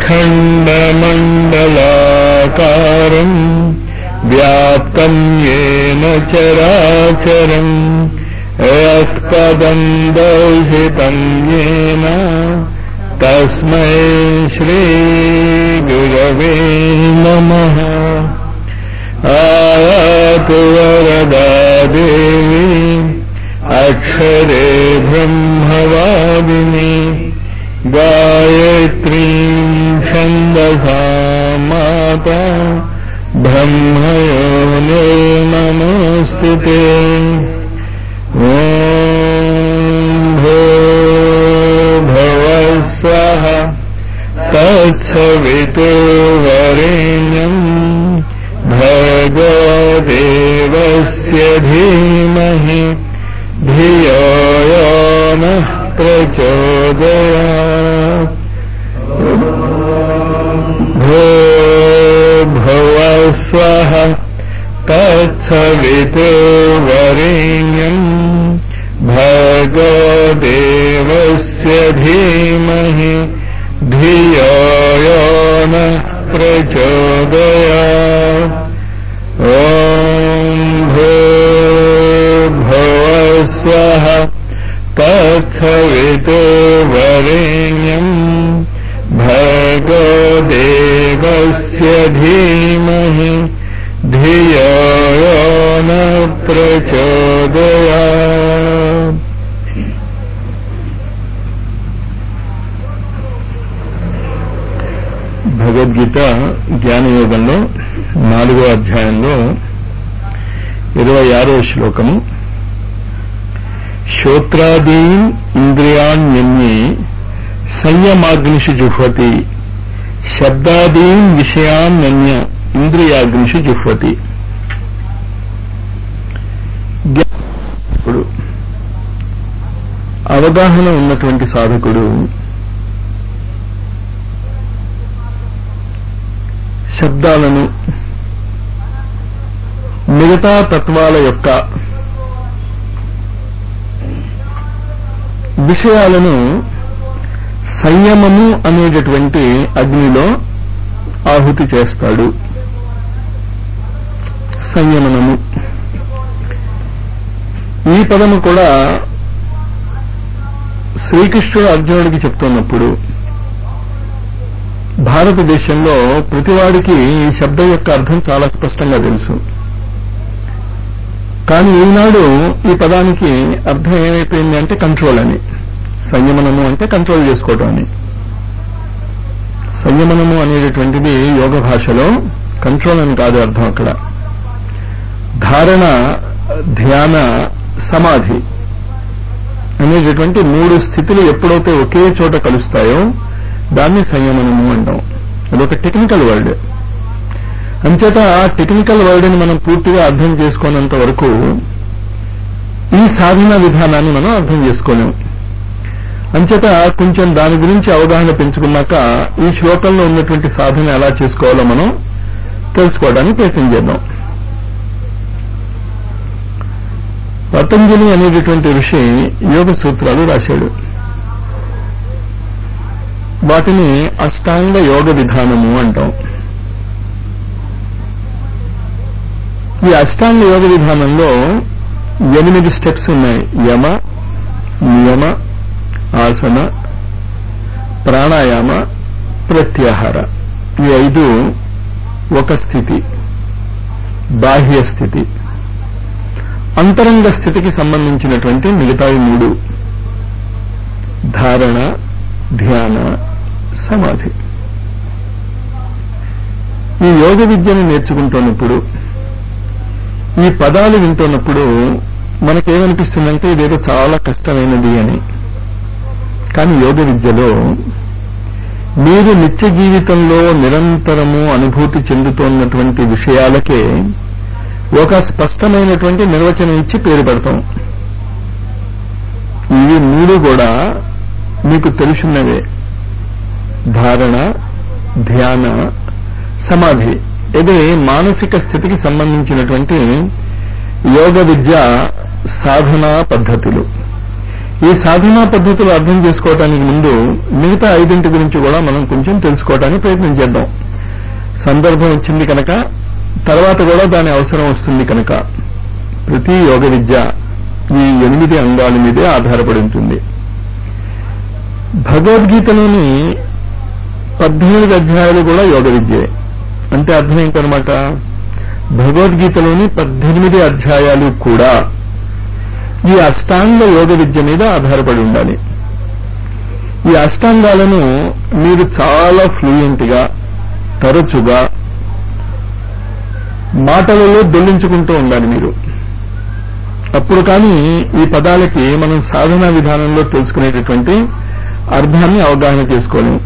अखण्डमण्डलाकारम् व्याप्तम् येन चराचरम् यत्पदम् दर्शितम् येन तस्मै श्रीगुरवे नमः आयातु वरदा देवी अक्षरे ब्रह्मवादिनी गायत्रीम् छन्दसा माता ब्रह्मयो नमोऽस्तु ते ॐ भो भव स्वः तत्सवितो वरेण्यम् भगो देवस्य धीमहि धियो यो नः प्रचोदयात् भो भुवः स्वः तत्सवितो वरेण्यम् भगो देवस्य धीमहि धियो यो नः प्रचोदयात् ॐ भो भुवः स्वः तत्सवितो वरेण्यम् भगो देवस्य धीमहि धियो यो न प्रचोदयात् భగవద్గీత జ్ఞానయోగంలో నాలుగో అధ్యాయంలో ఇరవై ఆరో శ్లోకము శ్రోత్రాదీన్ ఇంద్రియాణ్యన్యే సంయమాగ్నిషు జుహ్వతి శబ్దాదీన్ విషయాన్యన్య ఇంద్రియాగ్నిషు జుహ్వతి ఇప్పుడు అవగాహన ఉన్నటువంటి సాధకుడు శబ్దాలను మిగతా తత్వాల యొక్క విషయాలను సంయమము అనేటటువంటి అగ్నిలో ఆహుతి చేస్తాడు సంయమనము ఈ పదము కూడా శ్రీకృష్ణుడు అర్జునుడికి చెప్తున్నప్పుడు భారతదేశంలో ప్రతివాడికి ఈ శబ్దం యొక్క అర్థం చాలా స్పష్టంగా తెలుసు కానీ ఈనాడు ఈ పదానికి అర్థం ఏమైపోయింది అంటే కంట్రోల్ అని సంయమనము అంటే కంట్రోల్ చేసుకోవటం అని సంయమనము అనేటటువంటిది యోగ భాషలో కంట్రోల్ అని కాదు అర్థం అక్కడ ధారణ ధ్యాన సమాధి అనేటటువంటి మూడు స్థితులు ఎప్పుడైతే ఒకే చోట కలుస్తాయో దాన్ని సంయమనము అంటాం అదొక టెక్నికల్ వర్డ్ అంచేత ఆ టెక్నికల్ వర్డ్ని మనం పూర్తిగా అర్థం చేసుకున్నంత వరకు ఈ సాధన విధానాన్ని మనం అర్థం చేసుకోలేము అంచేత కొంచెం దాని గురించి అవగాహన పెంచుకున్నాక ఈ శ్లోకంలో ఉన్నటువంటి సాధన ఎలా చేసుకోవాలో మనం తెలుసుకోవడానికి ప్రయత్నం చేద్దాం పతంజలి అనేటటువంటి ఋషి యోగ సూత్రాలు రాశాడు వాటిని అష్టాంగ యోగ విధానము అంటాం ఈ అష్టాంగ యోగ విధానంలో ఎనిమిది స్టెప్స్ ఉన్నాయి యమ నియమ ఆసన ప్రాణాయామ ప్రత్యాహార ఈ ఐదు ఒక స్థితి బాహ్య స్థితి అంతరంగ స్థితికి సంబంధించినటువంటి మిగతావి మూడు ధారణ ధ్యాన సమాధి ఈ యోగ విద్యను నేర్చుకుంటున్నప్పుడు ఈ పదాలు వింటున్నప్పుడు మనకేమనిపిస్తుందంటే ఇదేదో చాలా కష్టమైనది అని కానీ యోగ విద్యలో మీరు నిత్య జీవితంలో నిరంతరము అనుభూతి చెందుతున్నటువంటి విషయాలకే ఒక స్పష్టమైనటువంటి నిర్వచనం ఇచ్చి పేరు పెడతాం ఇవి మూడు కూడా మీకు తెలుసున్నవే ధారణ ధ్యాన సమాధి ఇది మానసిక స్థితికి సంబంధించినటువంటి యోగ విద్య సాధనా పద్ధతులు ఈ సాధనా పద్ధతులు అర్థం చేసుకోవటానికి ముందు మిగతా ఐదింటి గురించి కూడా మనం కొంచెం తెలుసుకోవడానికి ప్రయత్నం చేద్దాం సందర్భం వచ్చింది కనుక తర్వాత కూడా దాని అవసరం వస్తుంది కనుక ప్రతి యోగ విద్య ఈ ఎనిమిది అంగాల మీదే ఆధారపడి ఉంటుంది భగవద్గీతలోని పద్దెనిమిది అధ్యాయాలు కూడా యోగ విద్యే అంటే అర్థం ఏంటనమాట భగవద్గీతలోని పద్దెనిమిది అధ్యాయాలు కూడా ఈ అష్టాంగ యోగ విద్య మీద ఆధారపడి ఉండాలి ఈ అష్టాంగాలను మీరు చాలా ఫ్లూయెంట్ గా తరచుగా మాటలలో దొల్లించుకుంటూ ఉండాలి మీరు అప్పుడు కానీ ఈ పదాలకి మనం సాధనా విధానంలో తెలుసుకునేటటువంటి అర్థాన్ని అవగాహన చేసుకోలేము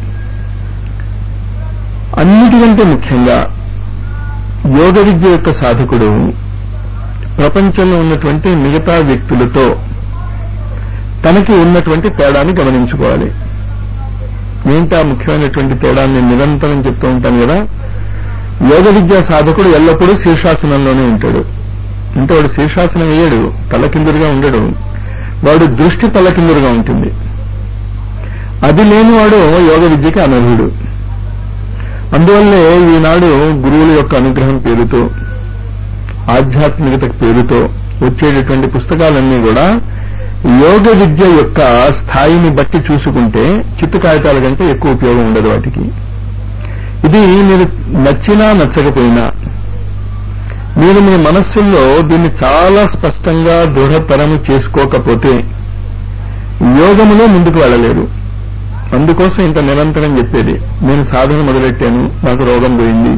అన్నిటికంటే ముఖ్యంగా యోగ విద్య యొక్క సాధకుడు ప్రపంచంలో ఉన్నటువంటి మిగతా వ్యక్తులతో తనకి ఉన్నటువంటి తేడాన్ని గమనించుకోవాలి ఏంటా ముఖ్యమైనటువంటి తేడాన్ని నిరంతరం చెప్తూ ఉంటాను కదా యోగ విద్యా సాధకుడు ఎల్లప్పుడూ శీర్షాసనంలోనే ఉంటాడు అంటే వాడు శీర్షాసనం వేయడు తలకిందులుగా ఉండడు వాడు దృష్టి తలకిందులుగా ఉంటుంది అది లేనివాడు యోగ విద్యకి అనర్హుడు అందువల్లే ఈనాడు గురువుల యొక్క అనుగ్రహం పేరుతో ఆధ్యాత్మికత పేరుతో వచ్చేటటువంటి పుస్తకాలన్నీ కూడా యోగ విద్య యొక్క స్థాయిని బట్టి చూసుకుంటే చిత్తు కాగితాల కంటే ఎక్కువ ఉపయోగం ఉండదు వాటికి ఇది మీరు నచ్చినా నచ్చకపోయినా మీరు మీ మనస్సుల్లో దీన్ని చాలా స్పష్టంగా దృఢతరము చేసుకోకపోతే యోగములో ముందుకు వెళ్ళలేరు అందుకోసం ఇంత నిరంతరం చెప్పేది నేను సాధన మొదలెట్టాను నాకు రోగం పోయింది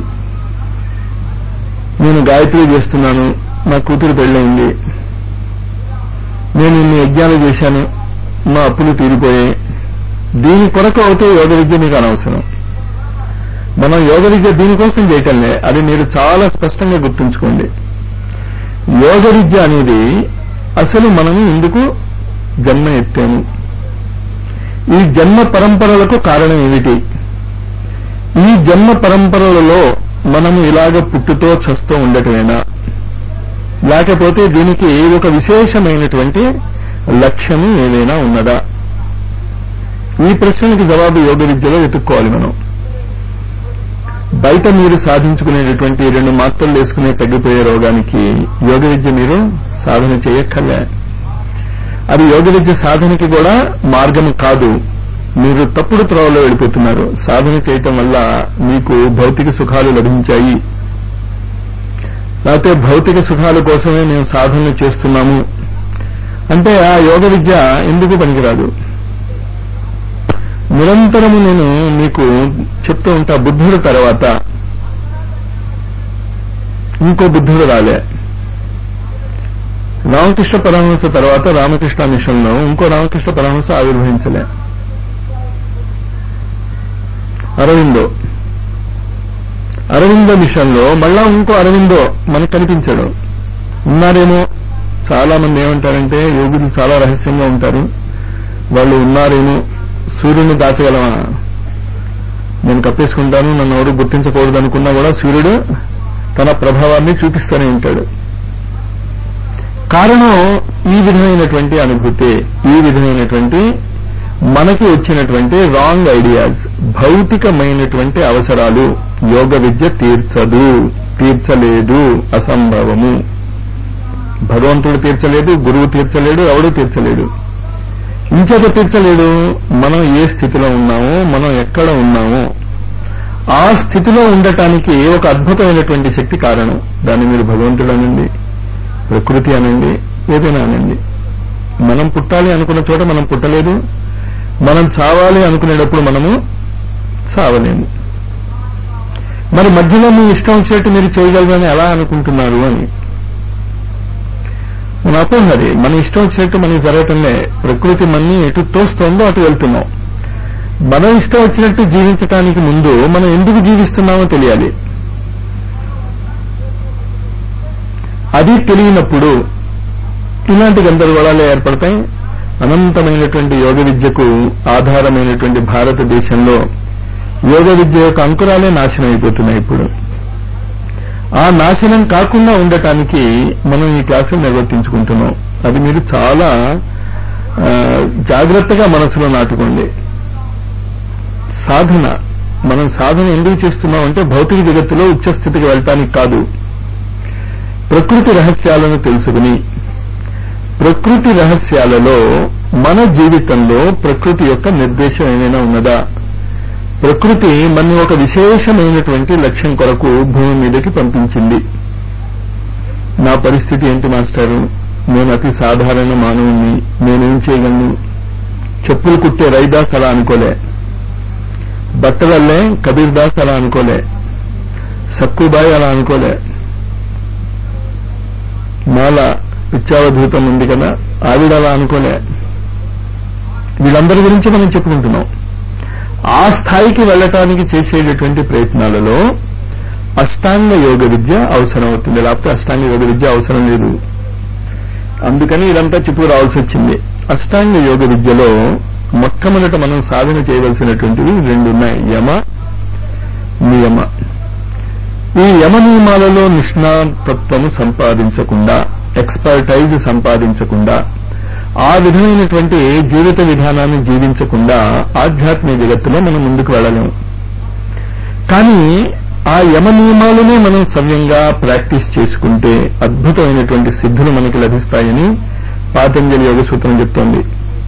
నేను గాయత్రి చేస్తున్నాను నా కూతురు పెళ్ళయింది నేను ఇన్ని యజ్ఞాలు చేశాను మా అప్పులు తీరిపోయాయి దీని కొరకు అవుతే యోగ విద్య మీకు అనవసరం మనం యోగ విద్య దీనికోసం చేయటంలే అది మీరు చాలా స్పష్టంగా గుర్తుంచుకోండి యోగ విద్య అనేది అసలు మనము ఎందుకు జన్మ ఎత్తాము ఈ జన్మ పరంపరలకు కారణం ఏమిటి ఈ జన్మ పరంపరలలో మనము ఇలాగ పుట్టుతో చస్తూ ఉండటమేనా లేకపోతే దీనికి ఒక విశేషమైనటువంటి లక్ష్యము ఏదైనా ఉన్నదా ఈ ప్రశ్నలకు జవాబు యోగ విద్యలో వెతుక్కోవాలి మనం బయట మీరు సాధించుకునేటటువంటి రెండు మాత్రలు వేసుకునే తగ్గిపోయే రోగానికి యోగ విద్య మీరు సాధన చేయక్కర్లే అది యోగ విద్య సాధనకి కూడా మార్గం కాదు మీరు తప్పుడు త్రోవలో వెళ్ళిపోతున్నారు సాధన చేయటం వల్ల మీకు భౌతిక సుఖాలు లభించాయి లేకపోతే భౌతిక సుఖాల కోసమే మేము సాధనలు చేస్తున్నాము అంటే ఆ యోగ విద్య ఎందుకు పనికిరాదు నిరంతరము నేను మీకు చెప్తూ ఉంటా బుద్ధుడు తర్వాత ఇంకో బుద్ధుడు రాలే రామకృష్ణ పరమహంస తర్వాత రామకృష్ణ మిషన్లో ఇంకో రామకృష్ణ పరమహంస ఆవిర్భవించలే అరవిందో అరవిందో మిషన్లో మళ్ళా ఇంకో అరవిందో మనకు కనిపించడు ఉన్నారేమో చాలా మంది ఏమంటారంటే యోగులు చాలా రహస్యంగా ఉంటారు వాళ్ళు ఉన్నారేమో సూర్యుడిని దాచగలమా నేను కప్పేసుకుంటాను నన్ను ఎవరు గుర్తించకూడదు అనుకున్నా కూడా సూర్యుడు తన ప్రభావాన్ని చూపిస్తూనే ఉంటాడు కారణం ఈ విధమైనటువంటి అనుభూతి ఈ విధమైనటువంటి మనకి వచ్చినటువంటి రాంగ్ ఐడియాస్ భౌతికమైనటువంటి అవసరాలు యోగ విద్య తీర్చదు తీర్చలేదు అసంభవము భగవంతుడు తీర్చలేదు గురువు తీర్చలేడు ఎవడు తీర్చలేడు ఇంచేత తీర్చలేడు మనం ఏ స్థితిలో ఉన్నామో మనం ఎక్కడ ఉన్నామో ఆ స్థితిలో ఉండటానికి ఒక అద్భుతమైనటువంటి శక్తి కారణం దాన్ని మీరు భగవంతుడు అనండి ప్రకృతి అనండి ఏదైనా అనండి మనం పుట్టాలి అనుకున్న చోట మనం పుట్టలేదు మనం చావాలి అనుకునేటప్పుడు మనము చావలేము మరి మధ్యలో మీ ఇష్టం వచ్చినట్టు మీరు చేయగలరని ఎలా అనుకుంటున్నారు అని మన అపోహది మన ఇష్టం వచ్చినట్టు మనకి జరగటంలే ప్రకృతి మన్ని ఎటు తోస్తోందో అటు వెళ్తున్నాం మనం ఇష్టం వచ్చినట్టు జీవించటానికి ముందు మనం ఎందుకు జీవిస్తున్నామో తెలియాలి అది తెలియనప్పుడు ఇలాంటి గందరగోళాలు ఏర్పడతాయి అనంతమైనటువంటి యోగ విద్యకు ఆధారమైనటువంటి భారతదేశంలో యోగ విద్య యొక్క అంకురాలే నాశనం అయిపోతున్నాయి ఇప్పుడు ఆ నాశనం కాకుండా ఉండటానికి మనం ఈ క్లాసులు నిర్వర్తించుకుంటున్నాం అది మీరు చాలా ఆ, జాగ్రత్తగా మనసులో నాటుకోండి సాధన మనం సాధన ఎందుకు చేస్తున్నాం అంటే భౌతిక జగత్తులో ఉచ్చ స్థితికి వెళ్ళటానికి కాదు ప్రకృతి రహస్యాలను తెలుసుకుని ప్రకృతి రహస్యాలలో మన జీవితంలో ప్రకృతి యొక్క నిర్దేశం ఏమైనా ఉన్నదా ప్రకృతి మన ఒక విశేషమైనటువంటి లక్ష్యం కొరకు భూమి మీదకి పంపించింది నా పరిస్థితి ఏంటి మాస్టారు నేను అతి సాధారణ మానవుణ్ణి నేనేం చేయగలను చెప్పులు కుట్టే రైదాస్ అలా అనుకోలే బట్టలల్లే కబీర్ దాస్ అలా అనుకోలే సక్కుబాయి అలా అనుకోలే మాల పిచ్చావధూతం ఉంది కదా ఆవిడ అలా అనుకోలే వీళ్ళందరి గురించి మనం చెప్పుకుంటున్నాం ఆ స్థాయికి వెళ్ళటానికి చేసేటటువంటి ప్రయత్నాలలో అష్టాంగ యోగ విద్య అవసరం అవుతుంది లేకపోతే అష్టాంగ యోగ విద్య అవసరం లేదు అందుకని ఇదంతా చెప్పుకు రావాల్సి వచ్చింది అష్టాంగ యోగ విద్యలో మొట్టమొదట మనం సాధన చేయవలసినటువంటివి రెండు ఉన్నాయి యమ నియమ ఈ యమ నియమాలలో నిష్ణాతత్వము సంపాదించకుండా ఎక్స్పర్టైజ్ సంపాదించకుండా ఆ విధమైనటువంటి జీవిత విధానాన్ని జీవించకుండా ఆధ్యాత్మిక జగత్తులో మనం ముందుకు వెళ్ళలేము కానీ ఆ యమ నియమాలనే మనం సవ్యంగా ప్రాక్టీస్ చేసుకుంటే అద్భుతమైనటువంటి సిద్ధులు మనకి లభిస్తాయని పాతంజలి యోగ సూత్రం చెప్తోంది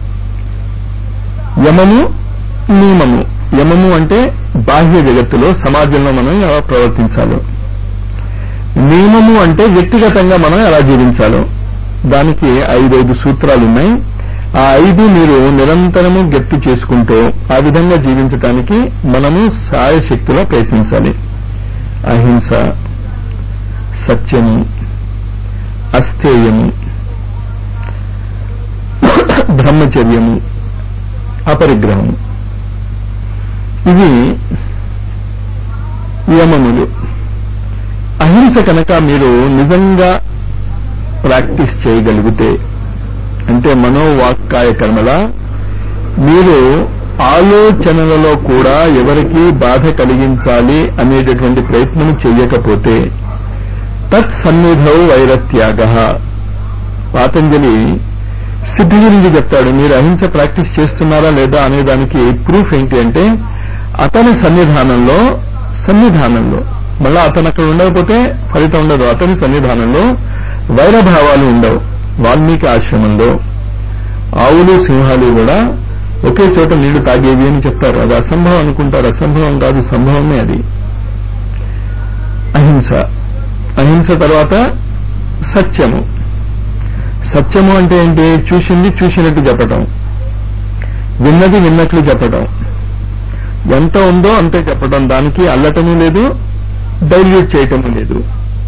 యమము నియమము యమము అంటే బాహ్య జగత్తులో సమాజంలో మనం ఎలా ప్రవర్తించాలో నియమము అంటే వ్యక్తిగతంగా మనం ఎలా జీవించాలో దానికి ఐదైదు సూత్రాలు ఉన్నాయి ఆ ఐదు మీరు నిరంతరము గట్టి చేసుకుంటూ ఆ విధంగా జీవించటానికి మనము సాయశక్తిలో ప్రయత్నించాలి అహింస సత్యము అస్థేయము బ్రహ్మచర్యము అపరిగ్రహము ఇవి యమములు అహింస కనుక మీరు నిజంగా ప్రాక్టీస్ చేయగలిగితే అంటే మనోవాక్కాయ కర్మల మీరు ఆలోచనలలో కూడా ఎవరికి బాధ కలిగించాలి అనేటటువంటి ప్రయత్నం చెయ్యకపోతే తత్ సన్నిధౌ వైరత్యాగ పాతంజలి సిద్ధి గురించి చెప్తాడు మీరు అహింస ప్రాక్టీస్ చేస్తున్నారా లేదా అనే దానికి ప్రూఫ్ ఏంటి అంటే అతని సన్నిధానంలో సన్నిధానంలో మళ్ళా అతను అక్కడ ఉండకపోతే ఫలితం ఉండదు అతని సన్నిధానంలో వైరభావాలు ఉండవు వాల్మీకి ఆశ్రమంలో ఆవులు సింహాలు కూడా ఒకే చోట నీళ్లు తాగేవి అని చెప్తారు అది అసంభవం అనుకుంటారు అసంభవం కాదు సంభవమే అది అహింస అహింస తర్వాత సత్యము సత్యము అంటే ఏంటి చూసింది చూసినట్టు చెప్పటం విన్నది విన్నట్లు చెప్పటం ఎంత ఉందో అంతే చెప్పటం దానికి అల్లటము లేదు డైల్యూట్ చేయటము లేదు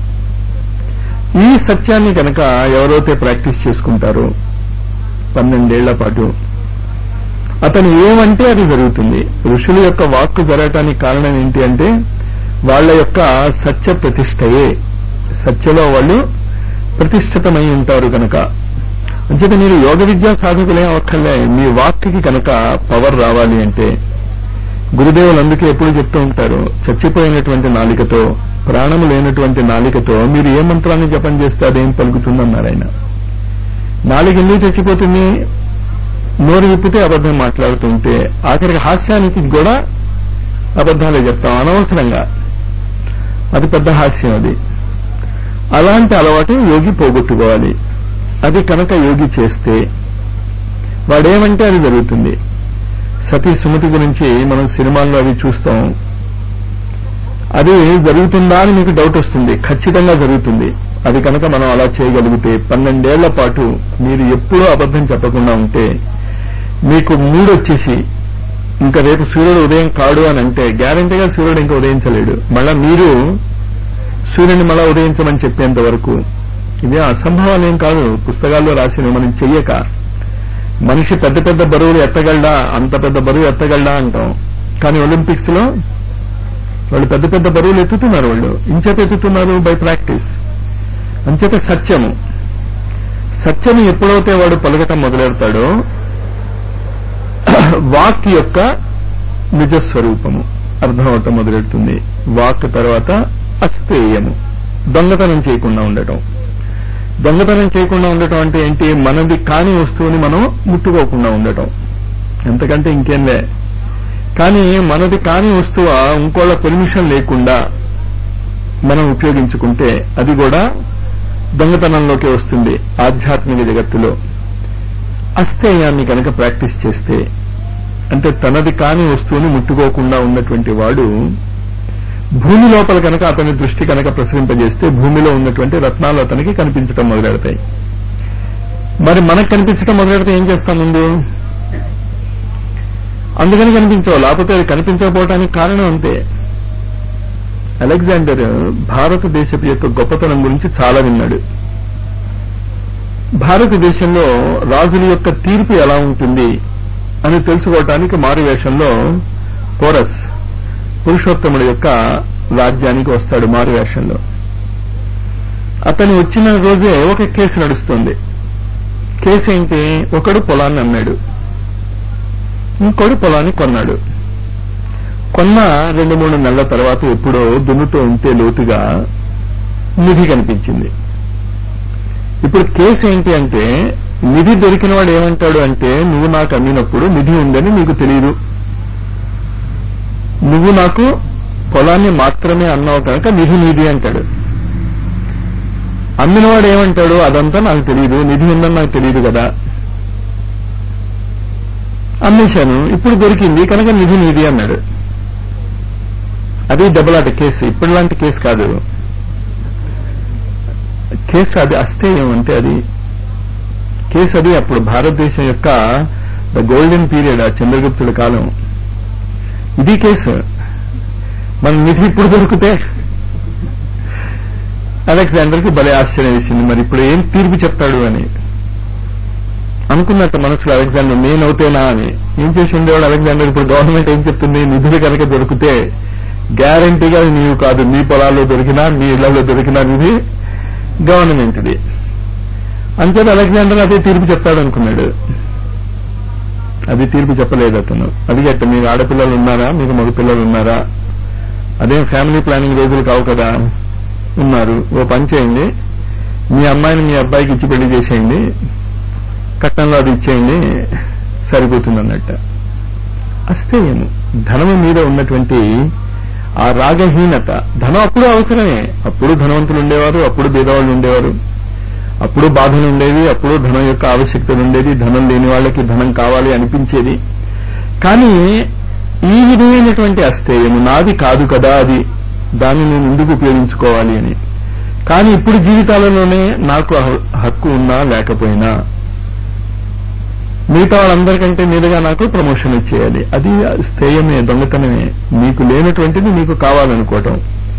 ఈ సత్యాన్ని కనుక ఎవరైతే ప్రాక్టీస్ చేసుకుంటారో పన్నెండేళ్ల పాటు అతను ఏమంటే అది జరుగుతుంది ఋషుల యొక్క వాక్కు జరగటానికి కారణం ఏంటి అంటే వాళ్ళ యొక్క సత్య ప్రతిష్టయే సత్యలో వాళ్ళు ప్రతిష్ఠితమై ఉంటారు కనుక అంచేత మీరు యోగ విద్యా సాధకులే అక్కర్లే మీ వాక్కి కనుక పవర్ రావాలి అంటే గురుదేవులు అందుకే ఎప్పుడు చెప్తూ ఉంటారు చచ్చిపోయినటువంటి నాలికతో ప్రాణము లేనటువంటి నాలికతో మీరు ఏ మంత్రాన్ని జపం చేస్తే అదేం పలుకుతుందన్నారు ఆయన నాలుగు ఎందుకు చచ్చిపోతుంది నోరు విప్పితే అబద్ధం మాట్లాడుతుంటే ఆఖరికి హాస్యానికి కూడా అబద్ధాలే చెప్తాం అనవసరంగా అది పెద్ద హాస్యం అది అలాంటి అలవాటు యోగి పోగొట్టుకోవాలి అది కనుక యోగి చేస్తే వాడేమంటే అది జరుగుతుంది సతీ సుమతి గురించి మనం సినిమాల్లో అవి చూస్తాం అది జరుగుతుందా అని మీకు డౌట్ వస్తుంది ఖచ్చితంగా జరుగుతుంది అది కనుక మనం అలా చేయగలిగితే పన్నెండేళ్ల పాటు మీరు ఎప్పుడూ అబద్ధం చెప్పకుండా ఉంటే మీకు మూడొచ్చేసి ఇంకా రేపు సూర్యుడు ఉదయం కాడు అని అంటే గ్యారంటీగా సూర్యుడు ఇంకా ఉదయించలేడు మళ్ళా మీరు సూర్యుని మళ్ళా ఉదయించమని చెప్పేంత వరకు ఇది అసంభవాలు ఏం కాదు పుస్తకాల్లో రాసినవి మనం చెయ్యక మనిషి పెద్ద పెద్ద బరువులు ఎత్తగలడా అంత పెద్ద బరువు ఎత్తగలడా అంటాం కానీ ఒలింపిక్స్ లో వాళ్ళు పెద్ద పెద్ద బరువులు ఎత్తుతున్నారు వాళ్ళు ఇంచేత ఎత్తుతున్నారు బై ప్రాక్టీస్ అంచేత సత్యము సత్యము ఎప్పుడైతే వాడు పలకటం మొదలెడతాడో వాక్ యొక్క నిజస్వరూపము అర్థమవటం మొదలెడుతుంది వాక్ తర్వాత అస్థేయము దొంగతనం చేయకుండా ఉండటం దొంగతనం చేయకుండా ఉండటం అంటే ఏంటి మనది కాని వస్తువుని మనం ముట్టుకోకుండా ఉండటం ఎంతకంటే ఇంకేంలే కానీ మనది కాని వస్తువు ఇంకోళ్ళ పర్మిషన్ లేకుండా మనం ఉపయోగించుకుంటే అది కూడా దొంగతనంలోకి వస్తుంది ఆధ్యాత్మిక జగత్తులో అస్థేయాన్ని కనుక ప్రాక్టీస్ చేస్తే అంటే తనది కాని వస్తువుని ముట్టుకోకుండా ఉన్నటువంటి వాడు భూమి లోపల కనుక అతని దృష్టి కనుక ప్రసరింపజేస్తే భూమిలో ఉన్నటువంటి రత్నాలు అతనికి కనిపించటం మొదలెడతాయి మరి మనకు కనిపించటం మొదలెడితే ఏం చేస్తాం ముందు అందుకని కనిపించవు లేకపోతే అది కనిపించకపోవటానికి కారణం అంతే అలెగ్జాండర్ భారతదేశపు యొక్క గొప్పతనం గురించి చాలా విన్నాడు భారతదేశంలో రాజుల యొక్క తీర్పు ఎలా ఉంటుంది అని తెలుసుకోవటానికి మారువేషంలో పోరస్ పురుషోత్తముడి యొక్క రాజ్యానికి వస్తాడు మారువేషంలో అతను వచ్చిన రోజే ఒక కేసు నడుస్తుంది కేసు ఏంటి ఒకడు పొలాన్ని అమ్మాడు ఇంకోడు పొలాన్ని కొన్నాడు కొన్న రెండు మూడు నెలల తర్వాత ఎప్పుడో దున్నుతో ఉంటే లోతుగా నిధి కనిపించింది ఇప్పుడు కేసు ఏంటి అంటే నిధి దొరికిన వాడు ఏమంటాడు అంటే నువ్వు నాకు అమ్మినప్పుడు నిధి ఉందని నీకు తెలియదు నువ్వు నాకు పొలాన్ని మాత్రమే అన్నావు కనుక నిధి నీది అంటాడు అమ్మినవాడు ఏమంటాడు అదంతా నాకు తెలియదు నిధి ఉందని నాకు తెలియదు కదా అమ్మేశాను ఇప్పుడు దొరికింది కనుక నిధి నీది అన్నాడు అది దెబ్బలాట కేసు ఇప్పటిలాంటి కేసు కాదు కేసు అది అస్థేయం అంటే అది కేసు అది అప్పుడు భారతదేశం యొక్క ద గోల్డెన్ పీరియడ్ ఆ చంద్రగుప్తుడి కాలం ఇది కేసు మన నిధి ఇప్పుడు దొరికితే అలెగ్జాండర్కి భలే ఆశ్చర్యం వేసింది మరి ఇప్పుడు ఏం తీర్పు చెప్తాడు అని అనుకున్నట్టు మనసులో అలెగ్జాండర్ నేనవుతేనా అని ఏం చేసి ఉండేవాడు అలెగ్జాండర్ ఇప్పుడు గవర్నమెంట్ ఏం చెప్తుంది నిధులు కనుక దొరికితే గ్యారంటీగా అది నీవు కాదు మీ పొలాల్లో దొరికినా మీ ఇళ్లలో దొరికినా నిధి గవర్నమెంట్ది అంచేత అలెగ్జాండర్ అదే తీర్పు చెప్తాడు అనుకున్నాడు అది తీర్పు చెప్పలేదు అతను అడిగట్ట మీకు ఆడపిల్లలు ఉన్నారా మీకు మగపిల్లలు ఉన్నారా అదేం ఫ్యామిలీ ప్లానింగ్ రోజులు కావు కదా ఉన్నారు ఓ పని చేయండి మీ అమ్మాయిని మీ అబ్బాయికి ఇచ్చి పెళ్లి చేసేయండి కట్నంలో అది ఇచ్చేయండి సరిపోతుంది అన్నట్ట అస్థేయము ధనము మీద ఉన్నటువంటి ఆ రాగహీనత ధనం అప్పుడు అవసరమే అప్పుడు ధనవంతులు ఉండేవారు అప్పుడు బీదవాళ్ళు ఉండేవారు అప్పుడు బాధలు ఉండేవి అప్పుడు ధనం యొక్క ఆవశ్యకతలు ఉండేది ధనం లేని వాళ్ళకి ధనం కావాలి అనిపించేది కానీ ఈ విధమైనటువంటి అస్థేయము నాది కాదు కదా అది దాన్ని నేను ఎందుకు ఉపయోగించుకోవాలి అని కానీ ఇప్పుడు జీవితాలలోనే నాకు హక్కు ఉన్నా లేకపోయినా మిగతా వాళ్ళందరికంటే మీదుగా నాకు ప్రమోషన్ ఇచ్చేయాలి అది స్థేయమే దొంగతనమే మీకు లేనటువంటిది మీకు కావాలనుకోవటం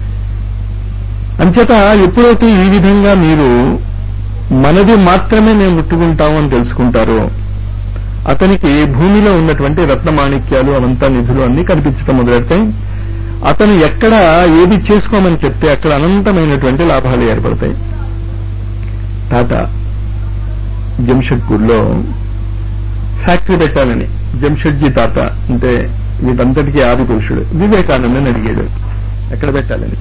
అంచేత ఎప్పుడైతే ఈ విధంగా మీరు మనది మాత్రమే మేము ముట్టుకుంటాము అని తెలుసుకుంటారో అతనికి భూమిలో ఉన్నటువంటి రత్నమాణిక్యాలు అవంతా నిధులు అన్ని కనిపించడం మొదలెడతాయి అతను ఎక్కడ ఏది చేసుకోమని చెప్తే అక్కడ అనంతమైనటువంటి లాభాలు ఏర్పడతాయి టాటా జంషెడ్పూర్లో ఫ్యాక్టరీ పెట్టాలని జంషెడ్జీ తాత అంటే వీటంతటికీ ఆది పురుషుడు వివేకానందని అడిగాడు ఎక్కడ పెట్టాలని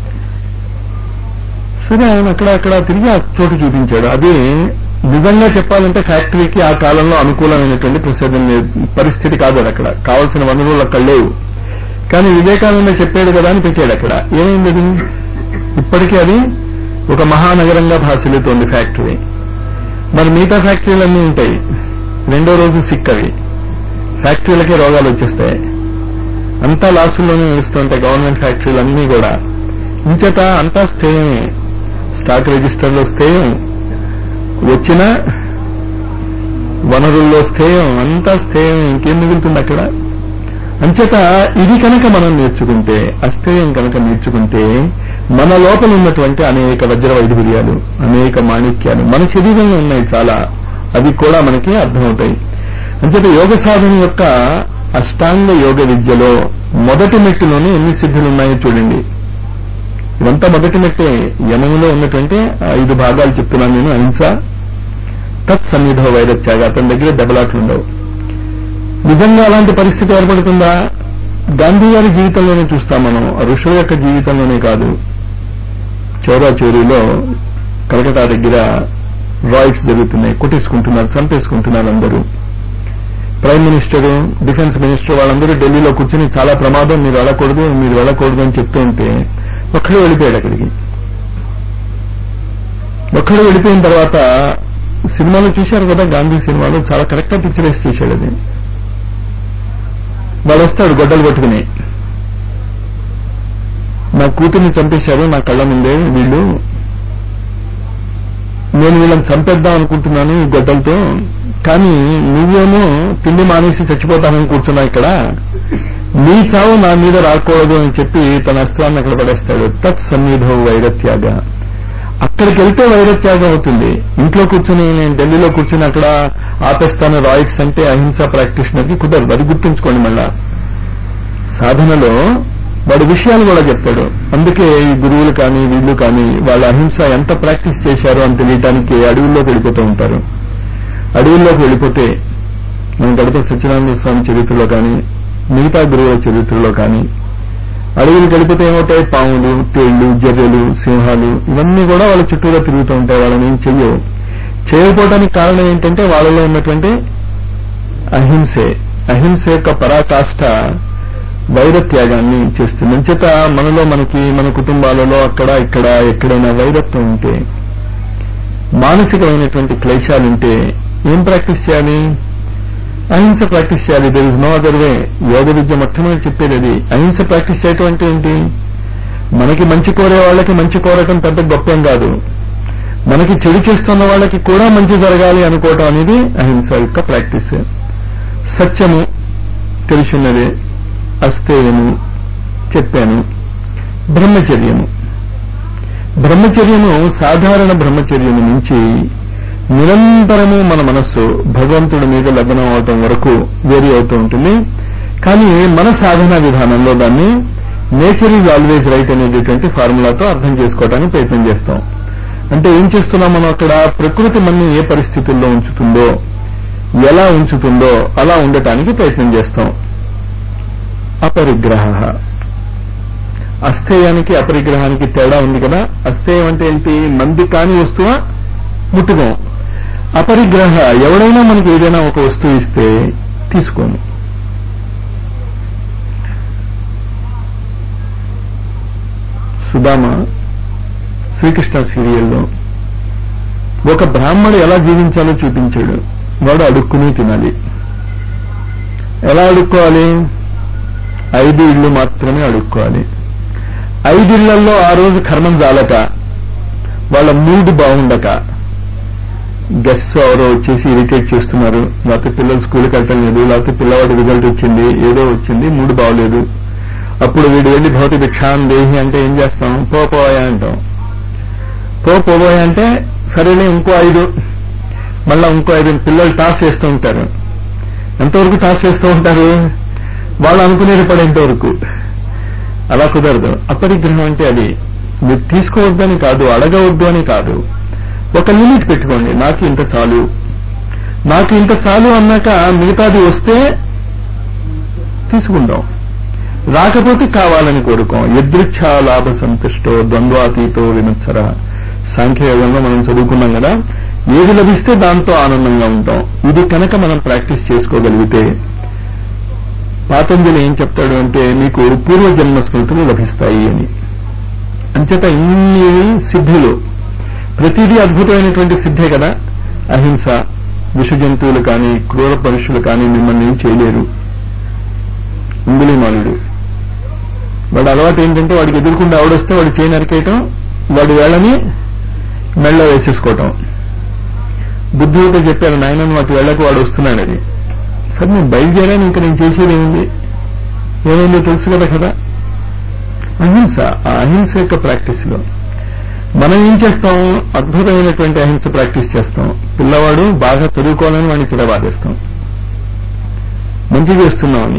సరే ఆయన అక్కడ అక్కడ తిరిగి ఆ చోటు చూపించాడు అది నిజంగా చెప్పాలంటే ఫ్యాక్టరీకి ఆ కాలంలో అనుకూలమైనటువంటి ప్రసిద్ధం పరిస్థితి కాదు అది అక్కడ కావలసిన వనరులు అక్కడ లేవు కానీ వివేకానంద చెప్పాడు కదా అని పెట్టాడు అక్కడ ఏమైంది అది ఇప్పటికీ అది ఒక మహానగరంగా భాసిల్లుతోంది ఫ్యాక్టరీ మరి మిగతా ఫ్యాక్టరీలన్నీ ఉంటాయి రెండో రోజు సిక్ అవి ఫ్యాక్టరీలకే రోగాలు వచ్చేస్తాయి అంతా లాసుల్లోనే నడుస్తుంటాయి గవర్నమెంట్ ఫ్యాక్టరీలు అన్నీ కూడా ఇంచేత అంతా స్థేయమే స్టాక్ రిజిస్టర్లో స్థేయం వచ్చిన వనరుల్లో స్థేయం అంతా స్థేయం ఇంకేం మిగులుతుంది అక్కడ అంచేత ఇది కనుక మనం నేర్చుకుంటే అస్థేయం కనుక నేర్చుకుంటే మన లోపల ఉన్నటువంటి అనేక వజ్ర వైఢూర్యాలు అనేక మాణిక్యాలు మన శరీరంలో ఉన్నాయి చాలా అవి కూడా మనకి అర్థమవుతాయి అంచేత యోగ సాధన యొక్క అష్టాంగ యోగ విద్యలో మొదటి మెట్టులోనే ఎన్ని సిద్ధులు ఉన్నాయో చూడండి ఇదంతా మొదటి మెట్టే యమములో ఉన్నటువంటి ఐదు భాగాలు చెప్తున్నాను నేను అహింస తత్ సన్నిధో వైరత్యాగ అతని దగ్గర దెబ్బలాట్లు ఉండవు నిజంగా అలాంటి పరిస్థితి ఏర్పడుతుందా గాంధీ గారి జీవితంలోనే చూస్తాం మనం ఋషుల యొక్క జీవితంలోనే కాదు చౌరా చోరీలో కలకటా దగ్గర రాయిట్స్ జరుగుతున్నాయి కొట్టేసుకుంటున్నారు చంపేసుకుంటున్నారు అందరూ ప్రైమ్ మినిస్టర్ డిఫెన్స్ మినిస్టర్ వాళ్ళందరూ ఢిల్లీలో కూర్చొని చాలా ప్రమాదం మీరు వెళ్ళకూడదు మీరు వెళ్ళకూడదు అని చెప్తూ ఉంటే ఒక్కడే వెళ్ళిపోయాడు అక్కడికి ఒక్కడే వెళ్ళిపోయిన తర్వాత సినిమాలో చూశారు కదా గాంధీ సినిమాలో చాలా కరెక్ట్ గా పిక్చరైజ్ చేశాడు అది వాడు వస్తాడు గొడ్డలు పట్టుకుని నా కూతుర్ని చంపేశారు నా కళ్ళ ముందే వీళ్ళు నేను వీళ్ళని చంపేద్దాం అనుకుంటున్నాను ఈ గొడ్డలతో కానీ నువ్వేమో తిండి మానేసి చచ్చిపోతానని కూర్చున్నా ఇక్కడ నీ చావు నా మీద రాకూడదు అని చెప్పి తన అస్త్రాన్ని అక్కడ పడేస్తాడు తత్ సన్నిధో వైరత్యాగ అక్కడికి వెళ్తే వైరత్యాగం అవుతుంది ఇంట్లో కూర్చుని నేను ఢిల్లీలో కూర్చుని అక్కడ ఆపేస్తాను రాయిట్స్ అంటే అహింసా ప్రాక్టీషనర్కి కుదరదు అది గుర్తుంచుకోండి మళ్ళా సాధనలో వాడు విషయాలు కూడా చెప్తాడు అందుకే ఈ గురువులు కానీ వీళ్ళు కానీ వాళ్ళ అహింస ఎంత ప్రాక్టీస్ చేశారో అని తెలియటానికి అడవుల్లోకి వెళ్ళిపోతూ ఉంటారు అడవుల్లోకి వెళ్ళిపోతే మన గడప సత్యనారాయణ స్వామి చరిత్రలో కానీ మిగతా గురువుల చరిత్రలో కానీ అడవులకు వెళ్ళిపోతే ఏమవుతాయి పాములు తేళ్లు జర్రెలు సింహాలు ఇవన్నీ కూడా వాళ్ళ చుట్టూరా తిరుగుతూ ఉంటాయి వాళ్ళని ఏం చెయ్యవు చేయకపోవడానికి కారణం ఏంటంటే వాళ్ళలో ఉన్నటువంటి అహింసే అహింస యొక్క పరాకాష్ట వైరత్యాగాన్ని చేస్తుంది అంచేత మనలో మనకి మన కుటుంబాలలో అక్కడ ఇక్కడ ఎక్కడైనా వైరత్వం ఉంటే మానసికమైనటువంటి క్లేశాలుంటే ఏం ప్రాక్టీస్ చేయాలి అహింస ప్రాక్టీస్ చేయాలి there is no other way yoga విద్య మొట్టమొదటి చెప్పేది అది అహింస ప్రాక్టీస్ చేయటం అంటే ఏంటి మనకి మంచి కోరే వాళ్ళకి మంచి కోరటం పెద్ద గొప్పం కాదు మనకి చెడు చేస్తున్న వాళ్ళకి కూడా మంచి జరగాలి అనుకోవటం అనేది అహింస యొక్క ప్రాక్టీస్ సత్యము తెలుసున్నదే అస్తేయము చెప్పాను బ్రహ్మచర్యము బ్రహ్మచర్యము సాధారణ బ్రహ్మచర్యము నుంచి నిరంతరము మన మనస్సు భగవంతుడి మీద లగ్నం అవటం వరకు వేరీ అవుతూ ఉంటుంది కానీ మన సాధనా విధానంలో దాన్ని నేచర్ ఈజ్ ఆల్వేజ్ రైట్ అనేటటువంటి ఫార్ములాతో అర్థం చేసుకోవడానికి ప్రయత్నం చేస్తాం అంటే ఏం చేస్తున్నాం మనం అక్కడ ప్రకృతి మనని ఏ పరిస్థితుల్లో ఉంచుతుందో ఎలా ఉంచుతుందో అలా ఉండటానికి ప్రయత్నం చేస్తాం అపరిగ్రహ అస్థేయానికి అపరిగ్రహానికి తేడా ఉంది కదా అస్థేయం అంటే ఏంటి మంది కాని వస్తువా ముట్టుకోం అపరిగ్రహ ఎవడైనా మనకి ఏదైనా ఒక వస్తువు ఇస్తే తీసుకోను సుధామ శ్రీకృష్ణ సీరియల్లో ఒక బ్రాహ్మడు ఎలా జీవించాలో చూపించాడు వాడు అడుక్కుని తినాలి ఎలా అడుక్కోవాలి ఐదు ఇళ్లు మాత్రమే అడుక్కోవాలి ఐదిళ్లలో ఆ రోజు కర్మం జాలక వాళ్ళ మూడ్ బాగుండక గెస్ట్స్ ఎవరో వచ్చేసి ఇరిటేట్ చేస్తున్నారు లేకపోతే పిల్లలు స్కూల్కి వెళ్ళటం లేదు లేకపోతే పిల్లవాడి రిజల్ట్ వచ్చింది ఏదో వచ్చింది మూడు బాగలేదు అప్పుడు వీడు వెళ్ళి భౌతి భిక్షాన్ దేహి అంటే ఏం చేస్తాం పో పోయా అంటాం పో పోబోయా అంటే సరేలే ఇంకో ఐదు మళ్ళా ఇంకో ఐదు పిల్లలు టాస్ చేస్తూ ఉంటారు ఎంతవరకు టాస్ చేస్తూ ఉంటారు వాళ్ళు అనుకునేది పడేంత వరకు అలా కుదరదు అపరిగ్రహం అంటే అది మీరు తీసుకోవద్దని కాదు అడగవద్దు అని కాదు ఒక లిమిట్ పెట్టుకోండి నాకు ఇంత చాలు నాకు ఇంత చాలు అన్నాక మిగతాది వస్తే తీసుకుందాం రాకపోతే కావాలని కోరుకోం ఎదృచ్ఛా లాభ సంతుష్టో ద్వంద్వాతీతో విమత్సర సాంఖ్యయోగంలో మనం చదువుకున్నాం కదా ఏది లభిస్తే దాంతో ఆనందంగా ఉంటాం ఇది కనుక మనం ప్రాక్టీస్ చేసుకోగలిగితే పాతంజలి ఏం చెప్తాడు అంటే మీకు పూర్వజన్మ స్మృతులు లభిస్తాయి అని అంచేత ఇన్ని సిద్ధులు ప్రతిదీ అద్భుతమైనటువంటి సిద్ధే కదా అహింస విష జంతువులు కానీ క్రూర పరుషులు కానీ మిమ్మల్ని ఏం చేయలేరు ఇంగుళిమాలుడు వాడు అలవాటు ఏంటంటే వాడికి ఎదుర్కొంటే ఆవిడొస్తే వాడు చేయి నరికేయటం వాడి వేళని మెళ్ళ వేసేసుకోవటం బుద్ధుడితో చెప్పారు నాయన వాటి వేళకు వాడు వస్తున్నాడని సరే నేను బయలుదేరాను ఇంకా నేను చేసేది ఏముంది ఏమైందో తెలుసు కదా కదా అహింస ఆ అహింస యొక్క ప్రాక్టీస్లో మనం ఏం చేస్తాం అద్భుతమైనటువంటి అహింస ప్రాక్టీస్ చేస్తాం పిల్లవాడు బాగా చదువుకోవాలని వాడిని చిరబాదేస్తాం మంచి చేస్తున్నామని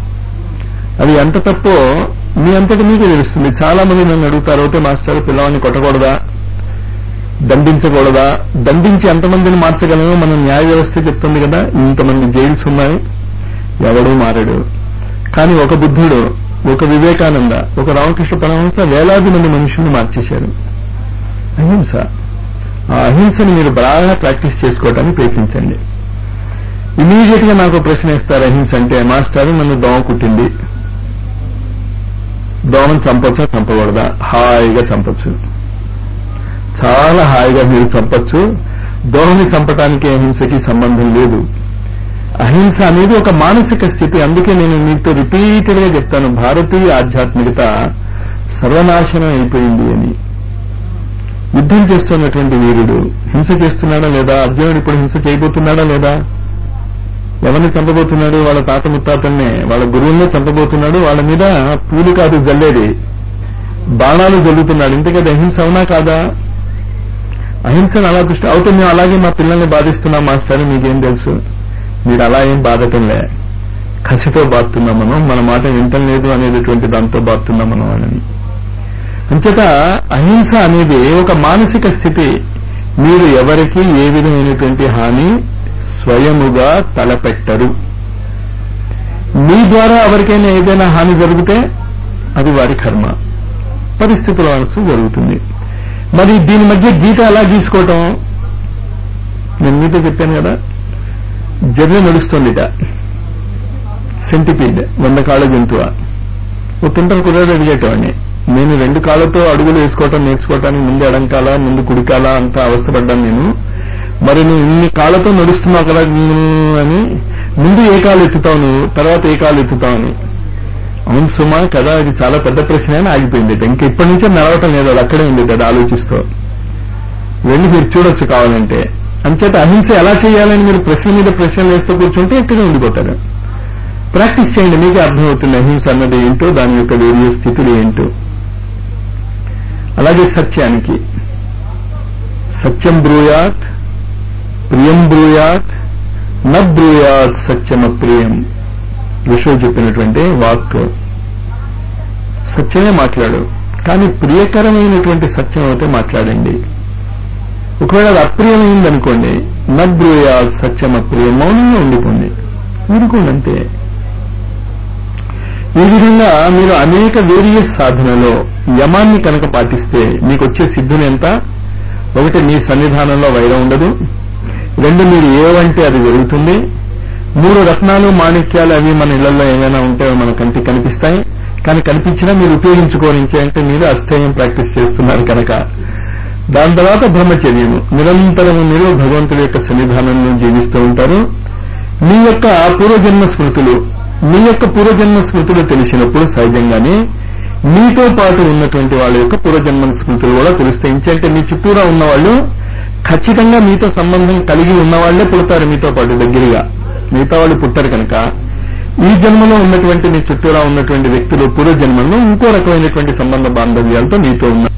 అది ఎంత తప్పో మీ అంతటి మీకే తెలుస్తుంది చాలా మంది నన్ను అడుగుతారు అయితే మాస్టర్ పిల్లవాడిని కొట్టకూడదా దండించకూడదా దండించి ఎంతమందిని మార్చగలమో మన న్యాయ వ్యవస్థ చెప్తుంది కదా ఇంతమంది జైల్స్ ఉన్నాయి ఎవడూ మారడు కానీ ఒక బుద్ధుడు ఒక వివేకానంద ఒక రామకృష్ణ పరమహంస వేలాది మంది మనుషుల్ని మార్చేశారు అహింస ఆ అహింసని మీరు బాగా ప్రాక్టీస్ చేసుకోవడానికి ప్రయత్నించండి ఇమీడియట్ గా నాకు ప్రశ్న ఇస్తారు అహింస అంటే మాస్టర్ నన్ను దోమ కుట్టింది దోమను చంపొచ్చా చంపకూడదా హాయిగా చంపొచ్చు చాలా హాయిగా మీరు చంపొచ్చు దోమని చంపటానికి అహింసకి సంబంధం లేదు అహింస అనేది ఒక మానసిక స్థితి అందుకే నేను మీతో రిపీటెడ్ గా చెప్తాను భారతీయ ఆధ్యాత్మికత సర్వనాశనం అయిపోయింది అని యుద్ధం చేస్తున్నటువంటి వీరుడు హింస చేస్తున్నాడా లేదా అర్జునుడు ఇప్పుడు హింస చేయబోతున్నాడా లేదా ఎవరిని చంపబోతున్నాడు వాళ్ళ తాత ముత్తాతల్నే వాళ్ళ గురువుల్నే చంపబోతున్నాడు వాళ్ళ మీద పూలు కాదు జల్లేది బాణాలు జల్లుతున్నాడు ఇంతకది అహింస అవునా కాదా అహింసను అలా దృష్టి అవుతే మేము అలాగే మా పిల్లల్ని బాధిస్తున్నాం మాస్టర్ మీకేం తెలుసు మీరు అలా ఏం బాధటంలే కసితో బాధతున్నాం మనం మన మాట వింటం లేదు అనేటటువంటి దాంతో బాధతున్నాం మనం వాళ్ళని అంచేత అహింస అనేది ఒక మానసిక స్థితి మీరు ఎవరికి ఏ విధమైనటువంటి హాని స్వయముగా తలపెట్టరు మీ ద్వారా ఎవరికైనా ఏదైనా హాని జరిగితే అది వారి కర్మ పరిస్థితుల వలస జరుగుతుంది మరి దీని మధ్య గీత ఎలా గీసుకోవటం నేను మీతో చెప్పాను కదా జర్నీ నడుస్తుందిట సెంటిపీడ్ వంద కాళ్ళ జంతువ ఓ తుంటరు కుర్రాడు అడిగేటవాడిని నేను రెండు కాళ్ళతో అడుగులు వేసుకోవటం నేర్చుకోవటానికి ముందు ఎడంకాల ముందు కుడికాల అంతా అవస్థపడ్డాను నేను మరి నువ్వు ఇన్ని కాళ్ళతో నడుస్తున్నావు కదా అని ముందు ఏ కాలు ఎత్తుతావు నువ్వు తర్వాత ఏ కాలు ఎత్తుతావు అని అవును సుమా కదా అది చాలా పెద్ద ప్రశ్న అని ఆగిపోయింది ఇంక ఇప్పటి నుంచే నడవటం లేదు అది అక్కడే ఉంది అది ఆలోచిస్తూ వెళ్ళి మీరు చూడొచ్చు కావాలంటే అంచేత అహింస ఎలా చేయాలని మీరు ప్రశ్న మీద ప్రశ్నలు వేస్తూ కూర్చుంటే ఇక్కడే ఉండిపోతారు ప్రాక్టీస్ చేయండి మీకే అర్థమవుతుంది అహింస అన్నది ఏంటో దాని యొక్క వేరియస్ స్థితులు ఏంటో అలాగే సత్యానికి సత్యం బ్రూయాత్ ప్రియం బ్రూయాత్ న బ్రూయాత్ సత్యం అప్రియం విషో చెప్పినటువంటి వాక్ సత్యమే మాట్లాడు కానీ ప్రియకరమైనటువంటి సత్యం అయితే మాట్లాడండి ఒకవేళ అది అప్రియమైందనుకోండి నబ్రూయాత్ సత్యం అప్రియం మౌనంగా ఉండిపోండి ఊరుకోండి అంతే ఈ విధంగా మీరు అనేక వేరియస్ సాధనలో యమాన్ని కనుక పాటిస్తే మీకు వచ్చే సిద్ధులు ఎంత ఒకటి మీ సన్నిధానంలో వైరం ఉండదు రెండు మీరు ఏవంటే అది జరుగుతుంది మూడు రత్నాలు మాణిక్యాలు అవి మన ఇళ్లలో ఏమైనా ఉంటే మన కంటికి కనిపిస్తాయి కానీ కనిపించినా మీరు ఉపయోగించుకోనించే అంటే మీరు అస్థేయం ప్రాక్టీస్ చేస్తున్నారు కనుక దాని తర్వాత బ్రహ్మచర్యము నిరంతరము మీరు భగవంతుడి యొక్క సన్నిధానంలో జీవిస్తూ ఉంటారు మీ యొక్క పూర్వజన్మ స్మృతులు మీ యొక్క పూర్వజన్మ స్మృతులు తెలిసినప్పుడు సహజంగానే మీతో పాటు ఉన్నటువంటి వాళ్ళ యొక్క పూర్వజన్మ స్మృతులు కూడా తెలుస్తాయి ఇంకంటే మీ చుట్టూరా ఉన్నవాళ్ళు ఖచ్చితంగా మీతో సంబంధం కలిగి ఉన్నవాళ్లే పుడతారు మీతో పాటు దగ్గరగా మిగతా వాళ్ళు పుట్టారు కనుక ఈ జన్మలో ఉన్నటువంటి మీ చుట్టూరా ఉన్నటువంటి వ్యక్తులు పూర్వజన్మల్లో ఇంకో రకమైనటువంటి సంబంధ బాంధవ్యాలతో మీతో ఉన్నారు